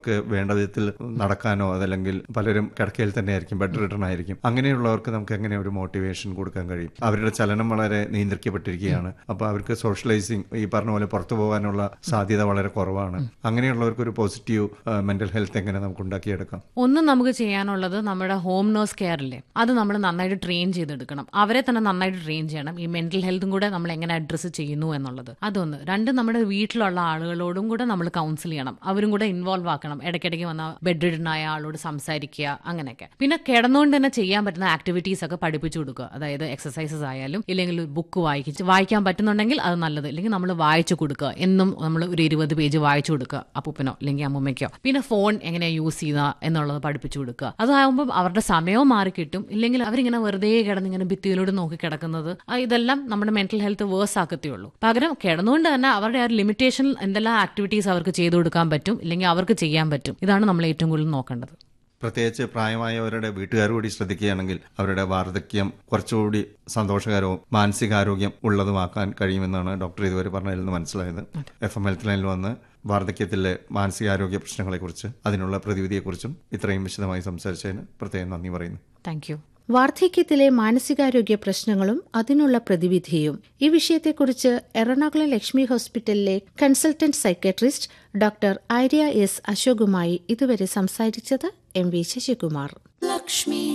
ക്ക് വേണ്ട വിധത്തിൽ നടക്കാനോ അതല്ലെങ്കിൽ പലരും കിടക്കയിൽ തന്നെ ആയിരിക്കും ബെഡ് റിട്ടേൺ ആയിരിക്കും അങ്ങനെയുള്ളവർക്ക് നമുക്ക് എങ്ങനെ ഒരു മോട്ടിവേഷൻ കൊടുക്കാൻ കഴിയും അവരുടെ ചലനം വളരെ നിയന്ത്രിക്കപ്പെട്ടിരിക്കുകയാണ് അപ്പോൾ അവർക്ക് സോഷ്യലൈസിങ് ഈ പറഞ്ഞ പോലെ പുറത്തു പോകാനുള്ള സാധ്യത വളരെ കുറവാണ് അങ്ങനെയുള്ളവർക്ക് ഒരു പോസിറ്റീവ് മെന്റൽ ഹെൽത്ത് എങ്ങനെ നമുക്ക് ഉണ്ടാക്കിയെടുക്കാം ഒന്ന് നമുക്ക് ചെയ്യാനുള്ളത് നമ്മുടെ ഹോം നേഴ്സ് കെയറില്ലേ അത് നമ്മൾ നന്നായിട്ട് ട്രെയിൻ ചെയ്തെടുക്കണം അവരെ തന്നെ നന്നായിട്ട് ട്രെയിൻ ചെയ്യണം ഈ മെന്റൽ ഹെൽത്തും കൂടെ നമ്മൾ എങ്ങനെ അഡ്രസ്സ് ചെയ്യുന്നു എന്നുള്ളത് അതൊന്ന് രണ്ട് നമ്മുടെ വീട്ടിലുള്ള ആളുകളോടും കൂടെ നമ്മൾ കൗൺസിൽ ചെയ്യണം അവരും കൂടെ ഇൻവോൾവ് ആക്കണം ഇടയ്ക്കിടയ്ക്ക് വന്ന ബെഡ് റിഡനായ ആളോട് സംസാരിക്കുക അങ്ങനെയൊക്കെ പിന്നെ കിടന്നുകൊണ്ട് തന്നെ ചെയ്യാൻ പറ്റുന്ന ആക്ടിവിറ്റീസ് ഒക്കെ പഠിപ്പിച്ചു കൊടുക്കുക അതായത് എക്സസൈസസ് ആയാലും ഇല്ലെങ്കിൽ ബുക്ക് വായിച്ച് വായിക്കാൻ പറ്റുന്നുണ്ടെങ്കിൽ അത് നല്ലത് ഇല്ലെങ്കിൽ നമ്മൾ വായിച്ചു കൊടുക്കുക എന്നും നമ്മൾ ഒരു ഇരുപത് പേജ് വായിച്ചു കൊടുക്കുക അപ്പൂപ്പനോ അല്ലെങ്കിൽ അമ്മൂമ്മയ്ക്കോ പിന്നെ ഫോൺ എങ്ങനെ യൂസ് ചെയ്യുക എന്നുള്ളത് പഠിപ്പിച്ചു കൊടുക്കുക അതാകുമ്പോൾ അവരുടെ സമയവും മാറി കിട്ടും ഇല്ലെങ്കിൽ അവരിങ്ങനെ വെറുതെ കിടന്ന് ഇങ്ങനെ ഭിത്തിയിലൂടെ നോക്കി കിടക്കുന്നത് ആ ഇതെല്ലാം നമ്മുടെ മെന്റൽ ഹെൽത്ത് വേഴ്സ് ആക്കത്തേ ഉള്ളൂ പകരം കിടന്നുകൊണ്ട് തന്നെ അവരുടെ ആ ലിമിറ്റേഷൻ എന്തെല്ലാം ആക്ടിവിറ്റീസ് അവർക്ക് ചെയ്തു കൊടുക്കാൻ പറ്റും ഇല്ലെങ്കിൽ അവർക്ക് ചെയ്യാൻ പറ്റും ഇതാണ് നമ്മൾ ഏറ്റവും കൂടുതൽ നോക്കേണ്ടത് പ്രത്യേകിച്ച് പ്രായമായവരുടെ വീട്ടുകാർ കൂടി ശ്രദ്ധിക്കുകയാണെങ്കിൽ അവരുടെ വാർദ്ധക്യം കുറച്ചുകൂടി സന്തോഷകരവും മാനസികാരോഗ്യം ഉള്ളതുമാക്കാൻ കഴിയുമെന്നാണ് ഡോക്ടർ ഇതുവരെ പറഞ്ഞതിൽ നിന്ന് മനസ്സിലായത് എഫ് എം ഹെൽത്ത് ലൈനിൽ വന്ന് വാർദ്ധക്യത്തിലെ മാനസികാരോഗ്യ പ്രശ്നങ്ങളെക്കുറിച്ച് അതിനുള്ള പ്രതിവിധിയെക്കുറിച്ചും ഇത്രയും വിശദമായി സംസാരിച്ചതിന് പ്രത്യേകം നന്ദി പറയുന്നു താങ്ക് യു വാർദ്ധക്യത്തിലെ മാനസികാരോഗ്യ പ്രശ്നങ്ങളും അതിനുള്ള പ്രതിവിധിയും ഈ വിഷയത്തെക്കുറിച്ച് എറണാകുളം ലക്ഷ്മി ഹോസ്പിറ്റലിലെ consultant psychiatrist doctor Arya S അശോകുമായി ഇതുവരെ സംസാരിച്ചത് എം വി ശശികുമാർ